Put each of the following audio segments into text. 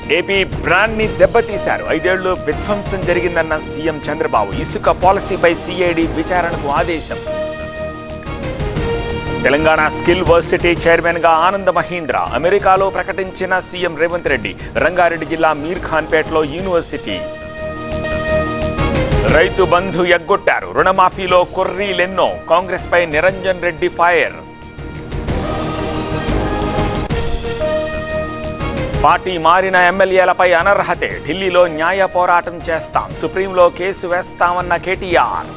AP brand ని దెబ్బతీశారు ఐదేళ్లు విధ్వంసం జరిగిందన్న సీఎం చంద్రబాబు ఇసుక పాలసీపై సిఐడి విచారణకు ఆదేశం తెలంగాణ స్కిల్ వర్సిటీ చైర్మన్ గా ఆనంద్ మహీంద్ర అమెరికాలో ప్రకటించిన సీఎం రేవంత్ రెడ్డి రంగారెడ్డి జిల్లా మీర్ ఖాన్పేటలో యూనివర్సిటీ రైతు బంధు ఎగ్గొట్టారు రుణమాఫీలో కొర్రీలెన్నో కాంగ్రెస్ పై నిరంజన్ రెడ్డి ఫైర్ పార్టీ మారిన ఎమ్మెల్యేలపై అనర్హతే ఢిల్లీలో న్యాయ పోరాటం చేస్తాం సుప్రీంలో కేసు వేస్తామన్న కేటీఆర్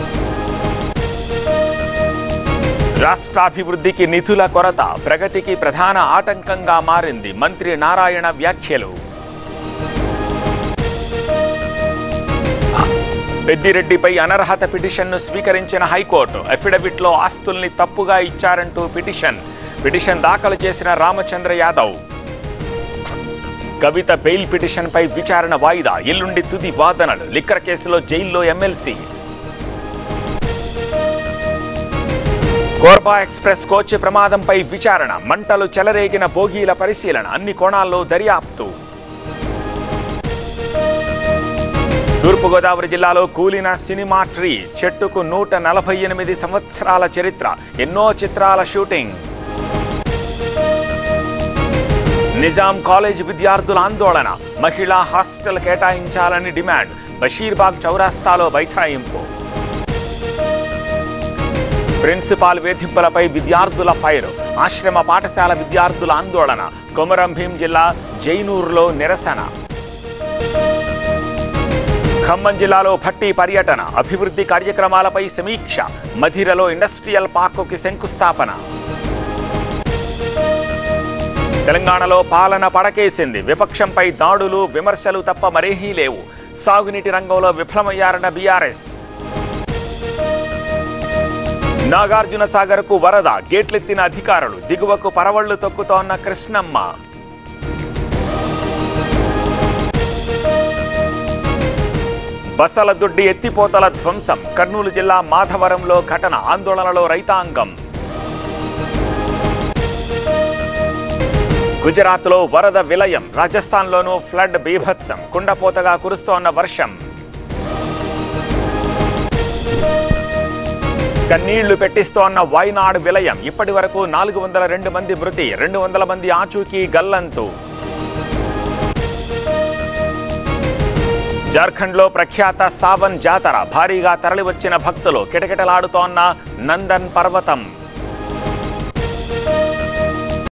రాష్ట్రాభివృద్ధికి నిధుల కొరత ప్రగతికి ప్రధాన ఆటంకంగా మారింది మంత్రి నారాయణ వ్యాఖ్యలు పెద్దిరెడ్డిపై అనర్హత పిటిషన్ను స్వీకరించిన హైకోర్టు అఫిడవిట్లో ఆస్తుల్ని తప్పుగా ఇచ్చారంటూ పిటిషన్ పిటిషన్ దాఖలు చేసిన రామచంద్ర యాదవ్ కవిత బెయిల్ పిటిషన్పై విచారణ వాయిదా ఎల్లుండి తుది వాదనలు లిక్కర్ కేసులో జైల్లో ఎమ్మెల్సీ కోర్బా ఎక్స్ప్రెస్ కోచ్ ప్రమాదంపై విచారణ మంటలు చెలరేగిన బోగీల పరిశీలన అన్ని కోణాల్లో దర్యాప్తు తూర్పుగోదావరి జిల్లాలో కూలిన సినిమా ట్రీ చెట్టుకు నూట నలభై ఎనిమిది సంవత్సరాల చరిత్ర ఎన్నో చిత్రాల షూటింగ్ నిజాం కాలేజ్ విద్యార్థుల ఆందోళన మహిళా హాస్టల్ కేటాయించాలని డిమాండ్ బషీర్బాగ్ చౌరాస్తాలో బైఠాయింపు ప్రిన్సిపాల్ వేధింపులపై విద్యార్థుల ఫైర్ ఆశ్రమ పాఠశాల విద్యార్థుల ఆందోళన కొమరం భీం జిల్లా జైనూరులో నిరసన ఖమ్మం జిల్లాలో భట్టి పర్యటన అభివృద్ధి కార్యక్రమాలపై సమీక్ష మధిరలో ఇండస్ట్రియల్ పార్కుకి శంకుస్థాపన తెలంగాణలో పాలన పడకేసింది విపక్షంపై దాడులు విమర్శలు తప్ప మరేహీ లేవు సాగునీటి రంగంలో విఫలమయ్యారన్న బీఆర్ఎస్ నాగార్జున సాగర్కు వరద గేట్లెత్తిన అధికారులు దిగువకు పరవళ్లు తొక్కుతోన్న కృష్ణమ్మ బసల దొడ్డి ఎత్తిపోతల ధ్వంసం కర్నూలు జిల్లా మాధవరంలో ఘటన ఆందోళనలో రైతాంగం గుజరాత్లో వరద విలయం రాజస్థాన్లోనూ ఫ్లడ్ బీభత్సం కుండపోతగా కురుస్తోన్న వర్షం కన్నీళ్లు పెట్టిస్తోన్న వైనాడ్ విలయం ఇప్పటి వరకు నాలుగు వందల రెండు మంది మృతి రెండు వందల మంది ఆచూకీ గల్లంతు జార్ఖండ్లో ప్రఖ్యాత సావన్ జాతర భారీగా తరలివచ్చిన భక్తులు కిటకిటలాడుతోన్న నందన్ పర్వతం